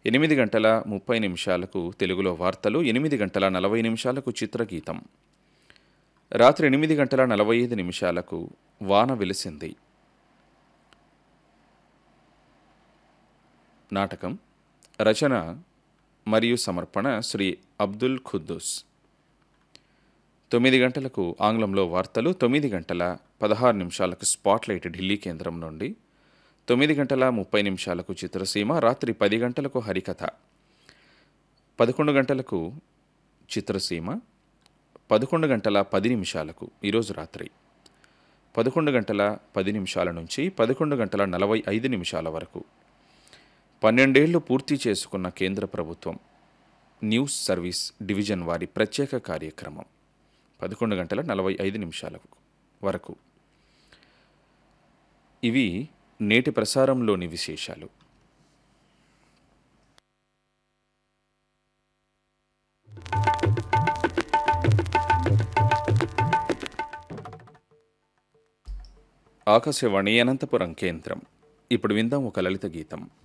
ఎనిమిది గంటల ముప్పై నిమిషాలకు తెలుగులో వార్తలు ఎనిమిది గంటల నలభై నిమిషాలకు చిత్రగీతం రాత్రి ఎనిమిది గంటల నలభై ఐదు నిమిషాలకు వాన వెలిసింది నాటకం రచన మరియు సమర్పణ శ్రీ అబ్దుల్ ఖుద్దూస్ తొమ్మిది గంటలకు ఆంగ్లంలో వార్తలు తొమ్మిది గంటల పదహారు నిమిషాలకు స్పాట్లైట్ ఢిల్లీ కేంద్రం నుండి తొమ్మిది గంటల ముప్పై నిమిషాలకు చిత్రసీమ రాత్రి పది గంటలకు హరికథ పదకొండు గంటలకు చిత్రసీమ పదకొండు గంటల పది నిమిషాలకు ఈరోజు రాత్రి పదకొండు గంటల పది నిమిషాల నుంచి పదకొండు గంటల నలభై ఐదు నిమిషాల వరకు పన్నెండేళ్లు పూర్తి చేసుకున్న కేంద్ర ప్రభుత్వం న్యూస్ సర్వీస్ డివిజన్ వారి ప్రత్యేక కార్యక్రమం పదకొండు గంటల నలభై ఐదు నిమిషాల వరకు ఇవి నేటి ప్రసారంలోని విశేషాలు ఆకాశవాణి అనంతపురం కేంద్రం ఇప్పుడు విందాం ఒక లలిత గీతం